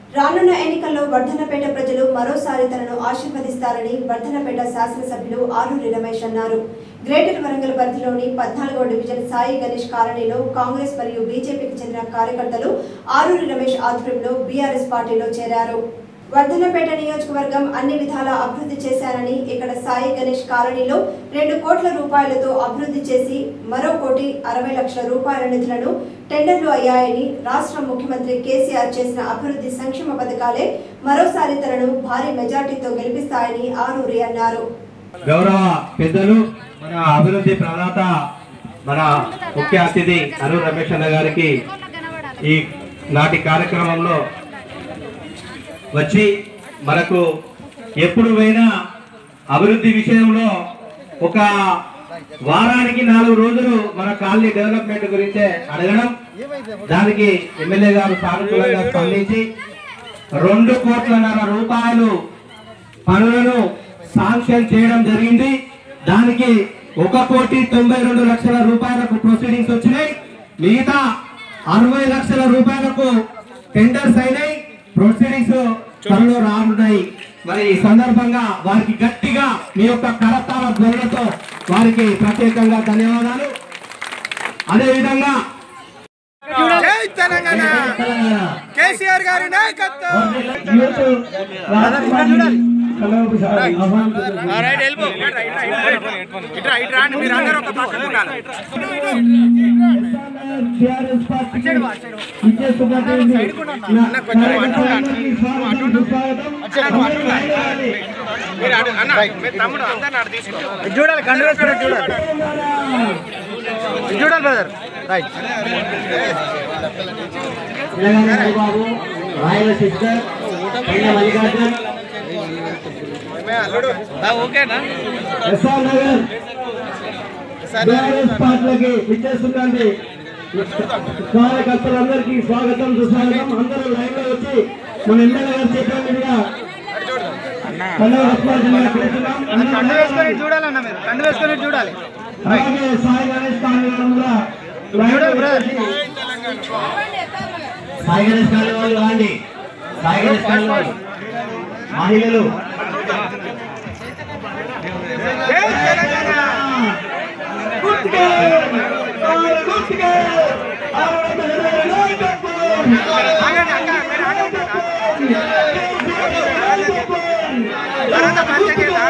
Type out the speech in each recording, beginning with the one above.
రానున్న ఎన్నికల్లో వర్ధనపేట ప్రజలు మరోసారి తనను ఆశీర్వదిస్తారని వర్ధనపేట శాసనసభ్యులు ఆరూరి రమేష్ అన్నారు గ్రేటర్ వరంగల్ పరిధిలోని పద్నాలుగో డివిజన్ సాయి గణేష్ కాలనీలో కాంగ్రెస్ మరియు బీజేపీకి చెందిన కార్యకర్తలు ఆరూరి రమేష్ ఆధ్వర్యంలో బీఆర్ఎస్ పార్టీలో చేరారు వర్ధనపేట నియోజకవర్గం అన్ని విధాలా అభివృద్ధి చేశారని ఇక్కడ సాయి గణేష్ కాలనీలో రెండు కోట్ల రూపాయలతో అభివృద్ధి చేసి మరో కోటి అరవై లక్షల రూపాయల నిధులను టెండర్లు అయ్యాయని రాష్ట్ర ముఖ్యమంత్రి కేసీఆర్ చేసిన అభివృద్ధి సంక్షేమ పథకాలే మరోసారి తనను భారీ మెజార్టీతో గెలిపిస్తాయని ఆరూరి అన్నారు గౌరవ పెద్దలు మన అభివృద్ధి ప్రదాత మన ముఖ్య అతిథి అరుణ్ రమేష్ అన్న గారికి ఈ నాటి కార్యక్రమంలో వచ్చి మనకు ఎప్పుడు పోయినా అభివృద్ధి విషయంలో ఒక వారానికి నాలుగు రోజులు మన కాలనీ డెవలప్మెంట్ గురించే అడగడం దానికి ఎమ్మెల్యే గారు సానుకూలంగా స్పందించి రెండు కోట్లన్నర రూపాయలు పనులను శాంక్షన్ చేయడం జరిగింది దానికి ఒక కోటి తొంభై రెండు లక్షల రూపాయలకు ప్రొసీడింగ్స్ వచ్చినాయి మిగతా అరవై లక్షల రూపాయలకు టెండర్స్ అయినాయి ప్రొసీడింగ్స్ త్వరలో రానున్నాయి మరి ఈ సందర్భంగా వారికి గట్టిగా మీ యొక్క కరతాల ధ్వనులతో వారికి ప్రత్యేకంగా ధన్యవాదాలు అదేవిధంగా జై తెలంగాణ తెలంగాణ కేసీఆర్ గారి నాయకత్వం రైట్ వెళ్ళిపో ఇట్రా ఇట్రా అండి మీరు అందరూ ఒక పక్కన ఉండాలి మీరు అటు అన్న మీరు తమ్ముడు అందరిని అటు తీసుకో చూడాలి కండు వేసుకున్నట్టు చూడాలి చూడాలి బ్రదర్ రైట్ తెలంగాణ బాబు రాయల సిస్టర్ మల్లికార్జున్ అల్లుడు ఓకేనా ఎస్ఆర్ నగర్ బీఆర్ఎస్ పార్టీలకి ఇచ్చేస్తుందండి కార్యకర్తలందరికీ స్వాగతం సుస్వాగతం అందరూ లైన్ లో వచ్చి మన ఎమ్మెల్యే గారు చెప్పిన విధంగా పండుగ ఉత్పాదనగా పిలుస్తున్నాం. అందరూ కండు వేసుకొని చూడాలన్న మీరు కండు వేసుకొని చూడాలి అలాగే సాయి గణేష్ కాలనీ వాళ్ళు కూడా లైన్ లో వచ్చి సాయి గణేష్ కాలనీ వాళ్ళు రాండి సాయి గణేష్ కాలనీ వాళ్ళు మహిళలు జై తెలంగాణ గుర్తుకే ఆరు గుర్తుకే ఆరు నాయకత్వం ఆగండి అక్క మీరు ఆగండి తర్వాత పంచకేలా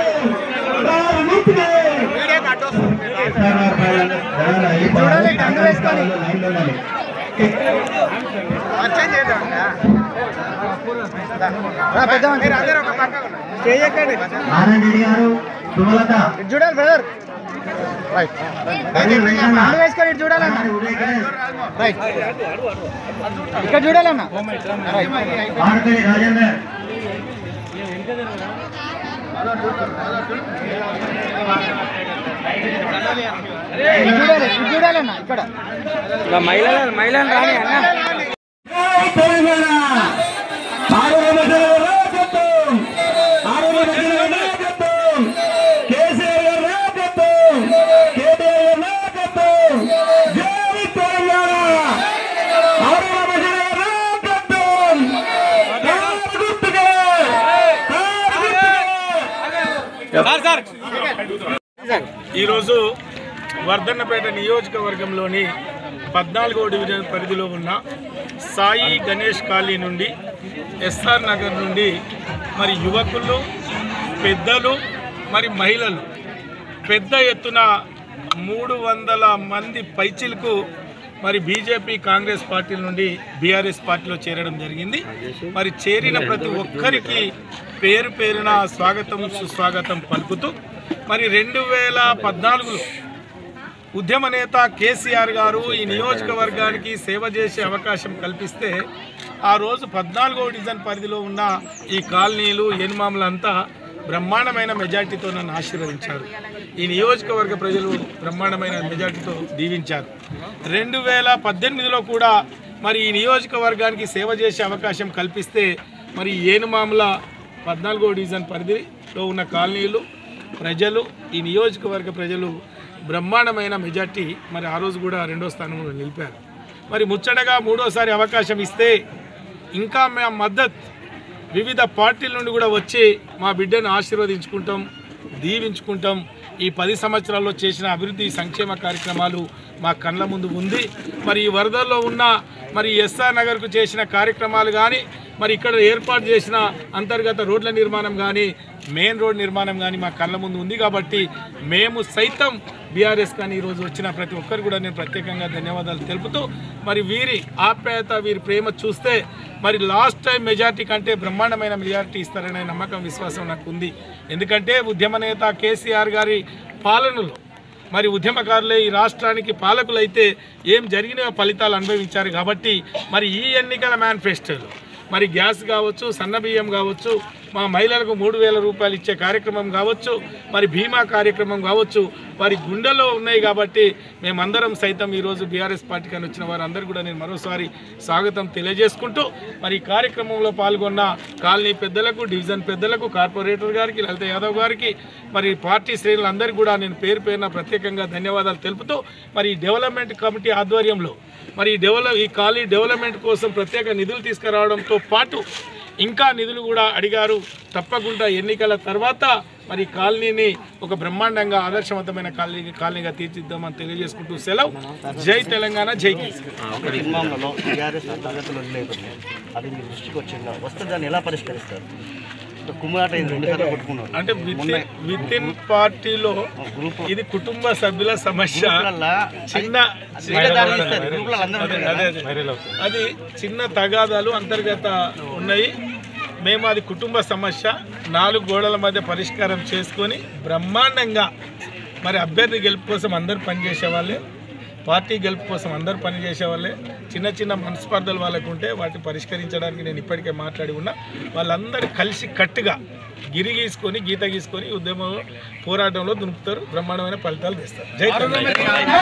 వీడియో కట్ చూడాలి, కండు వేసుకొని. పరిచయం చేద్దాం మీరు అందరూ ఒక పక్క చేయకండి నారాయణ రెడ్డి గారు సుమలత ఇటు చూడాలి బ్రదర్ రైట్ కండు వేసుకొని ఇటు చూడాలన్న ఉదయ్ గణేష్ రైట్ ఇక్కడ చూడాలన్న రైట్ ఆడపల్లి రాజేందర్ ఇటు చూడాలి ఇటు చూడాలన్న ఇక్కడ మహిళలు మహిళలు రాని అన్న తెలంగాణ ఆరు మధ్యలో నాయకత్వం ఆరు మధ్యలో నాయకత్వం కేసీఆర్ గారి నాయకత్వం కేటీఆర్ గారి నాయకత్వం జై తెలంగాణ ఆరు మధ్యలో నాయకత్వం కారు గుర్తుకే కారు గుర్తుకే ఈరోజు వర్ధన్నపేట నియోజకవర్గంలోని పద్నాలుగో డివిజన్ పరిధిలో ఉన్న సాయి గణేష్ కాలనీ నుండి ఎస్ఆర్ నగర్ నుండి మరి యువకులు పెద్దలు మరి మహిళలు పెద్ద ఎత్తున మూడు వందల మంది పైచిలకు మరి బీజేపీ కాంగ్రెస్ పార్టీల నుండి బీఆర్ఎస్ పార్టీలో చేరడం జరిగింది మరి చేరిన ప్రతి ఒక్కరికి పేరు పేరున స్వాగతం సుస్వాగతం పలుకుతూ మరి రెండు వేల పద్నాలుగులో ఉద్యమ నేత కేసీఆర్ గారు ఈ నియోజకవర్గానికి సేవ చేసే అవకాశం కల్పిస్తే ఆ రోజు పద్నాలుగో డివిజన్ పరిధిలో ఉన్న ఈ కాలనీలు ఎనుమాములంతా బ్రహ్మాండమైన మెజార్టీతో నన్ను ఆశీర్వదించారు ఈ నియోజకవర్గ ప్రజలు బ్రహ్మాండమైన మెజార్టీతో దీవించారు రెండు వేల పద్దెనిమిదిలో కూడా మరి ఈ నియోజకవర్గానికి సేవ చేసే అవకాశం కల్పిస్తే మరి ఏనుమాముల పద్నాలుగో డివిజన్ పరిధిలో ఉన్న కాలనీలు ప్రజలు ఈ నియోజకవర్గ ప్రజలు బ్రహ్మాండమైన మెజార్టీ మరి ఆ రోజు కూడా రెండో స్థానంలో నిలిపారు మరి ముచ్చటగా మూడోసారి అవకాశం ఇస్తే ఇంకా మా మద్దతు వివిధ పార్టీల నుండి కూడా వచ్చి మా బిడ్డను ఆశీర్వదించుకుంటాం దీవించుకుంటాం ఈ పది సంవత్సరాల్లో చేసిన అభివృద్ధి సంక్షేమ కార్యక్రమాలు మా కళ్ళ ముందు ఉంది మరి ఈ వరదల్లో ఉన్న మరి ఎస్ఆర్ నగర్కు చేసిన కార్యక్రమాలు కానీ మరి ఇక్కడ ఏర్పాటు చేసిన అంతర్గత రోడ్ల నిర్మాణం కానీ మెయిన్ రోడ్ నిర్మాణం కానీ మా కళ్ళ ముందు ఉంది కాబట్టి మేము సైతం బీఆర్ఎస్ కానీ ఈరోజు వచ్చిన ప్రతి ఒక్కరు కూడా నేను ప్రత్యేకంగా ధన్యవాదాలు తెలుపుతూ మరి వీరి ఆప్యాయత వీరి ప్రేమ చూస్తే మరి లాస్ట్ టైం మెజార్టీ కంటే బ్రహ్మాండమైన మెజార్టీ ఇస్తారనే నమ్మకం విశ్వాసం నాకు ఉంది ఎందుకంటే ఉద్యమ నేత కేసీఆర్ గారి పాలనలో మరి ఉద్యమకారులే ఈ రాష్ట్రానికి పాలకులైతే ఏం జరిగిన ఫలితాలు అనుభవించారు కాబట్టి మరి ఈ ఎన్నికల మేనిఫెస్టోలో మరి గ్యాస్ కావచ్చు సన్నబియ్యం కావచ్చు మా మహిళలకు మూడు వేల రూపాయలు ఇచ్చే కార్యక్రమం కావచ్చు మరి బీమా కార్యక్రమం కావచ్చు వారి గుండెలో ఉన్నాయి కాబట్టి మేమందరం సైతం ఈరోజు బీఆర్ఎస్ పార్టీకి అని వచ్చిన వారందరూ కూడా నేను మరోసారి స్వాగతం తెలియజేసుకుంటూ మరి ఈ కార్యక్రమంలో పాల్గొన్న కాలనీ పెద్దలకు డివిజన్ పెద్దలకు కార్పొరేటర్ గారికి లలిత యాదవ్ గారికి మరి పార్టీ శ్రేణులందరికీ కూడా నేను పేరు పేరున ప్రత్యేకంగా ధన్యవాదాలు తెలుపుతూ మరి ఈ డెవలప్మెంట్ కమిటీ ఆధ్వర్యంలో మరి ఈ డెవలప్ ఈ ఖాళీ డెవలప్మెంట్ కోసం ప్రత్యేక నిధులు తీసుకురావడంతో పాటు ఇంకా నిధులు కూడా అడిగారు తప్పకుండా ఎన్నికల తర్వాత మరి ఈ కాలనీని ఒక బ్రహ్మాండంగా ఆదర్శవంతమైన కాలనీ కాలనీగా తీర్చిద్దామని తెలియజేసుకుంటూ సెలవు జై తెలంగాణ జై కేసీఆర్ నిర్మాణంలో టీఆర్ఎస్ అంతర్గతలో లేకుండా అది మీ దృష్టికి వచ్చిందా వస్తే దాన్ని ఎలా పరిష్కరిస్తారు కుమ్మాట అయింది రెండు సార్లు కొట్టుకున్నారు అంటే విత్ విత్ ఇన్ పార్టీలో గ్రూప్ ఇది కుటుంబ సభ్యుల సమస్య గ్రూపులల్లా చిన్న వేరే దారి తీస్తారు. గ్రూపులలో అందరూ అదే, ఉంటారు అదే, అదే. అది చిన్న తగాదాలు అంతర్గత ఉన్నాయి మేము అది కుటుంబ సమస్య నాలుగు గోడల మధ్య పరిష్కారం చేసుకొని బ్రహ్మాండంగా మరి అభ్యర్థి గెలుపు కోసం అందరూ పనిచేసే వాళ్ళే పార్టీ గెలుపు కోసం అందరూ పనిచేసే వాళ్ళే చిన్న చిన్న మనస్పర్ధలు వాళ్ళకు ఉంటే వాటిని పరిష్కరించడానికి నేను ఇప్పటికే మాట్లాడి ఉన్నా వాళ్ళందరూ కలిసి కట్టుగా గిరి గీసుకొని గీత గీసుకొని ఉద్యమంలో పోరాటంలో దునుపుతారు బ్రహ్మాండమైన ఫలితాలు తెస్తారు జై తెలంగాణ.